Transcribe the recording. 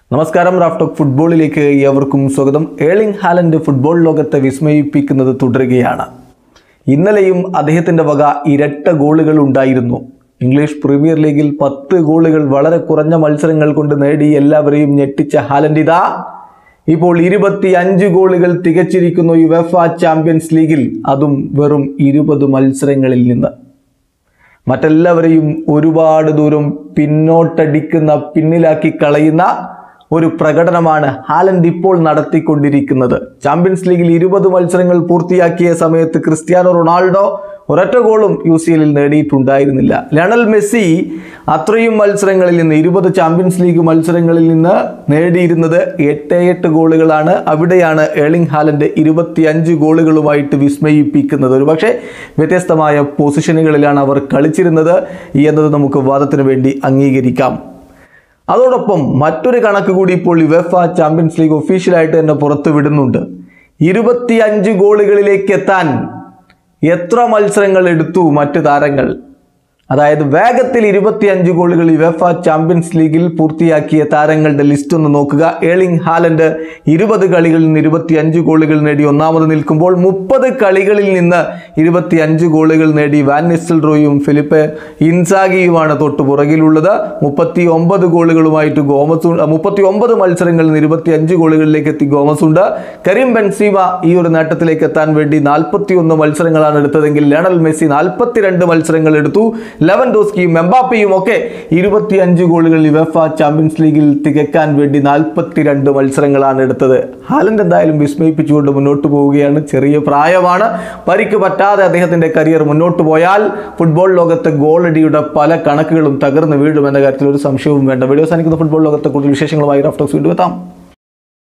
നമസ്കാരം റാഫ്റ്റോക്ക് ഫുട്ബോളിലേക്ക് ഏവർക്കും സ്വാഗതം ഏളിംഗ് ഹാലൻഡ് ഫുട്ബോൾ ലോകത്തെ വിസ്മയിപ്പിക്കുന്നത് തുടരുകയാണ് ഇന്നലെയും അദ്ദേഹത്തിൻ്റെ വക ഇരട്ട ഗോളുകൾ ഉണ്ടായിരുന്നു ഇംഗ്ലീഷ് പ്രീമിയർ ലീഗിൽ പത്ത് ഗോളുകൾ വളരെ കുറഞ്ഞ മത്സരങ്ങൾ കൊണ്ട് നേടി എല്ലാവരെയും ഞെട്ടിച്ച ഹാലൻഡ് ഇതാ ഇപ്പോൾ ഇരുപത്തി അഞ്ച് ഗോളുകൾ തികച്ചിരിക്കുന്നു യുവഫ ചാമ്പ്യൻസ് ലീഗിൽ അതും വെറും ഇരുപത് മത്സരങ്ങളിൽ നിന്ന് മറ്റെല്ലാവരെയും ഒരുപാട് ദൂരം പിന്നോട്ടടിക്കുന്ന പിന്നിലാക്കി കളയുന്ന ഒരു പ്രകടനമാണ് ഹാലൻഡ് ഇപ്പോൾ നടത്തിക്കൊണ്ടിരിക്കുന്നത് ചാമ്പ്യൻസ് ലീഗിൽ ഇരുപത് മത്സരങ്ങൾ പൂർത്തിയാക്കിയ സമയത്ത് ക്രിസ്ത്യാനോ റൊണാൾഡോ ഒരൊറ്റ ഗോളും യു സി എല്ലിൽ നേടിയിട്ടുണ്ടായിരുന്നില്ല ലണൽ മെസ്സി അത്രയും മത്സരങ്ങളിൽ നിന്ന് ഇരുപത് ചാമ്പ്യൻസ് ലീഗ് മത്സരങ്ങളിൽ നിന്ന് നേടിയിരുന്നത് എട്ട് എട്ട് ഗോളുകളാണ് അവിടെയാണ് ഏളിംഗ് ഹാലൻഡ് ഇരുപത്തിയഞ്ച് ഗോളുകളുമായിട്ട് വിസ്മയിപ്പിക്കുന്നത് ഒരു പക്ഷേ വ്യത്യസ്തമായ പൊസിഷനുകളിലാണ് അവർ കളിച്ചിരുന്നത് എന്നത് നമുക്ക് വാദത്തിന് വേണ്ടി അംഗീകരിക്കാം അതോടൊപ്പം മറ്റൊരു കണക്ക് കൂടി ഇപ്പോൾ യുവഫ ചാമ്പ്യൻസ് ലീഗ് ഒഫീഷ്യലായിട്ട് തന്നെ പുറത്തു വിടുന്നുണ്ട് ഇരുപത്തിയഞ്ച് ഗോളുകളിലേക്ക് എത്താൻ എത്ര മത്സരങ്ങൾ എടുത്തു മറ്റ് താരങ്ങൾ അതായത് വേഗത്തിൽ ഇരുപത്തിയഞ്ച് ഗോളുകൾ യുവഫ ചാമ്പ്യൻസ് ലീഗിൽ പൂർത്തിയാക്കിയ താരങ്ങളുടെ ലിസ്റ്റ് ഒന്ന് നോക്കുക ഏളിംഗ് ഹാലൻഡ് ഇരുപത് കളികളിൽ നിന്ന് ഇരുപത്തിയഞ്ച് ഗോളുകൾ നേടി ഒന്നാമത് നിൽക്കുമ്പോൾ മുപ്പത് കളികളിൽ നിന്ന് ഇരുപത്തിയഞ്ച് ഗോളുകൾ നേടി വാൻ നിസ്റ്റൽറോയും ഫിലിപ്പ് ഇൻസാഗിയുമാണ് തൊട്ടു പുറകിലുള്ളത് മുപ്പത്തി ഒമ്പത് ഗോളുകളുമായിട്ട് ഗോമസ് മുപ്പത്തി ഒമ്പത് മത്സരങ്ങളിൽ നിന്ന് ഇരുപത്തിയഞ്ച് ഗോളുകളിലേക്ക് എത്തി ഗോമസ് ഉണ്ട് കരീം ബെൻസീമ ഈ ഒരു നേട്ടത്തിലേക്ക് എത്താൻ വേണ്ടി നാൽപ്പത്തി ഒന്ന് മത്സരങ്ങളാണ് എടുത്തതെങ്കിൽ ലണൽ മെസ്സി നാൽപ്പത്തിരണ്ട് മത്സരങ്ങൾ എടുത്തു ലെവൻ ഡോസ്കിയും എംബാപ്പയും ഒക്കെ ഇരുപത്തിയഞ്ച് ഗോളുകൾ യുവഫ ചാമ്പ്യൻസ് ലീഗിൽ തികക്കാൻ വേണ്ടി നാൽപ്പത്തിരണ്ട് മത്സരങ്ങളാണ് എടുത്തത് ഹാലൻഡ് എന്തായാലും വിസ്മയിപ്പിച്ചുകൊണ്ട് മുന്നോട്ട് പോവുകയാണ് ചെറിയ പ്രായമാണ് പരിക്ക് പറ്റാതെ അദ്ദേഹത്തിന്റെ കരിയർ മുന്നോട്ട് പോയാൽ ഫുട്ബോൾ ലോകത്തെ ഗോളടിയുടെ പല കണക്കുകളും തകർന്ന് വീഴുമെന്ന കാര്യത്തിൽ ഒരു സംശയവും വേണ്ട വീഡിയോ സാധിക്കുന്ന ഫുട്ബോൾ ലോകത്തെ കൂടുതൽ വിശേഷങ്ങളുമായി റഫ്റ്റോക്സ് വീണ്ടും എത്താം